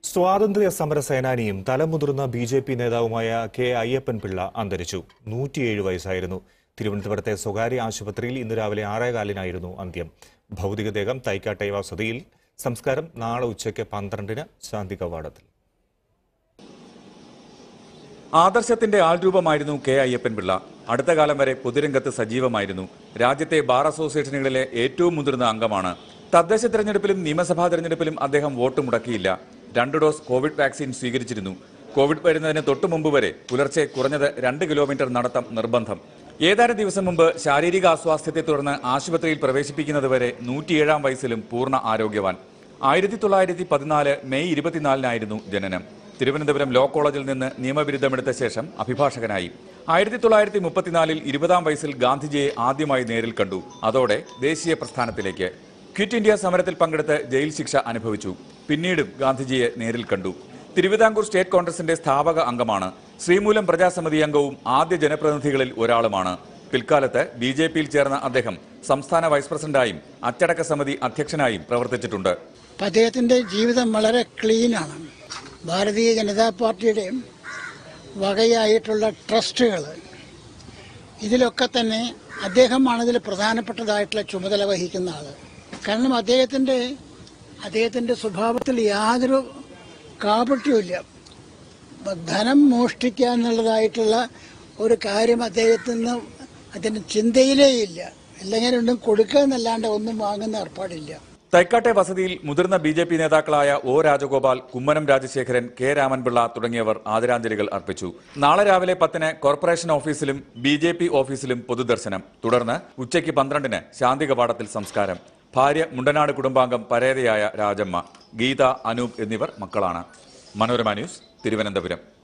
സ്വാതന്ത്ര്യ സമര സേനാനിയും തലമുതിർന്ന ബി ജെ പി നേതാവുമായ കെ അയ്യപ്പൻ പിള്ള അന്തരിച്ചു നൂറ്റിയേഴ് വയസ്സായിരുന്നു തിരുവനന്തപുരത്തെ സ്വകാര്യ ആശുപത്രിയിൽ ഇന്ന് രാവിലെ ആറേകാലിനായിരുന്നു അന്ത്യം ഭൗതികദേഹം തൈക്കാട്ടെ വസതിയിൽ സംസ്കാരം നാളെ ഉച്ചയ്ക്ക് പന്ത്രണ്ടിന് ശാന്തി കവാടത്തിൽ ആദർശത്തിന്റെ ആൾരൂപമായിരുന്നു കെ അയ്യപ്പൻ പിള്ള അടുത്ത കാലം വരെ പൊതുരംഗത്ത് സജീവമായിരുന്നു രാജ്യത്തെ ബാർ അസോസിയേഷനുകളിലെ ഏറ്റവും മുതിർന്ന അംഗമാണ് തദ്ദേശ തെരഞ്ഞെടുപ്പിലും നിയമസഭാ തെരഞ്ഞെടുപ്പിലും അദ്ദേഹം വോട്ട് മുടക്കിയില്ല രണ്ട് ഡോസ് കോവിഡ് വാക്സിൻ സ്വീകരിച്ചിരുന്നു കോവിഡ് വരുന്നതിന് തൊട്ടു മുമ്പ് വരെ പുലർച്ചെ കുറഞ്ഞത് രണ്ട് കിലോമീറ്റർ നടത്തം നിർബന്ധം ഏതാനും ദിവസം മുമ്പ് ശാരീരിക അസ്വാസ്ഥ്യത്തെ തുടർന്ന് ആശുപത്രിയിൽ പ്രവേശിപ്പിക്കുന്നതുവരെ നൂറ്റിയേഴാം വയസ്സിലും പൂർണ്ണ ആരോഗ്യവാൻ ആയിരത്തി തൊള്ളായിരത്തി പതിനാല് മെയ് ഇരുപത്തിനാലിനായിരുന്നു ജനനം തിരുവനന്തപുരം ലോ കോളേജിൽ നിന്ന് നിയമബിരുദമെടുത്ത ശേഷം അഭിഭാഷകനായി ആയിരത്തി തൊള്ളായിരത്തി മുപ്പത്തിനാലിൽ ഇരുപതാം വയസ്സിൽ ഗാന്ധിജിയെ ആദ്യമായി നേരിൽ കണ്ടു അതോടെ ദേശീയ പ്രസ്ഥാനത്തിലേക്ക് ക്വിറ്റ് ഇന്ത്യ സമരത്തിൽ പങ്കെടുത്ത് ജയിൽ ശിക്ഷ അനുഭവിച്ചു പിന്നീടും ഗാന്ധിജിയെ നേരിൽ കണ്ടു തിരുവിതാംകൂർ സ്റ്റേറ്റ് കോൺഗ്രസിന്റെ സ്ഥാപക അംഗമാണ് ശ്രീമൂലം പ്രജാസമിതി അംഗവും ആദ്യ ജനപ്രതിനിധികളിൽ ഒരാളുമാണ് പിൽക്കാലത്ത് ബി ജെ പിയിൽ ചേർന്ന അദ്ദേഹം സംസ്ഥാന വൈസ് പ്രസിഡന്റായും അച്ചടക്ക സമിതി അധ്യക്ഷനായും പ്രവർത്തിച്ചിട്ടുണ്ട് അപ്പം അദ്ദേഹത്തിൻ്റെ ജീവിതം വളരെ ക്ലീനാണ് ഭാരതീയ ജനതാ പാർട്ടിയുടെ വകയായിട്ടുള്ള ട്രസ്റ്റുകൾ ഇതിലൊക്കെ തന്നെ അദ്ദേഹമാണ് ഇതിൽ പ്രധാനപ്പെട്ടതായിട്ടുള്ള ചുമതല വഹിക്കുന്ന ആൾ കാരണം അദ്ദേഹത്തിൻ്റെ അദ്ദേഹത്തിൻ്റെ സ്വഭാവത്തിൽ യാതൊരു കാപട്യവുമില്ല ധനം മോഷ്ടിക്കുക എന്നുള്ളതായിട്ടുള്ള ഒരു കാര്യം അദ്ദേഹത്തിന് അതിൻ്റെ ചിന്തയിലേ ഇല്ല അല്ലെങ്കിൽ ഒന്നും കൊടുക്കുക എന്നല്ലാണ്ട് ഒന്നും വാങ്ങുന്ന ഏർപ്പാടില്ല തൈക്കാട്ടെ വസതിയിൽ മുതിർന്ന ബി ജെ പി നേതാക്കളായ ഒ രാജഗോപാൽ കുമ്മനം രാജശേഖരൻ കെ രാമൻപിള്ള തുടങ്ങിയവർ ആദരാഞ്ജലികൾ അർപ്പിച്ചു നാളെ രാവിലെ പത്തിന് കോർപ്പറേഷൻ ഓഫീസിലും ബി ജെ പി ഓഫീസിലും പൊതുദർശനം തുടർന്ന് ഉച്ചയ്ക്ക് പന്ത്രണ്ടിന് ശാന്തി കവാടത്തിൽ സംസ്കാരം ഭാര്യ മുണ്ടനാട് കുടുംബാംഗം പരേതയായ രാജമ്മ ഗീത അനൂപ് എന്നിവർ മക്കളാണ് മനോരമ ന്യൂസ് തിരുവനന്തപുരം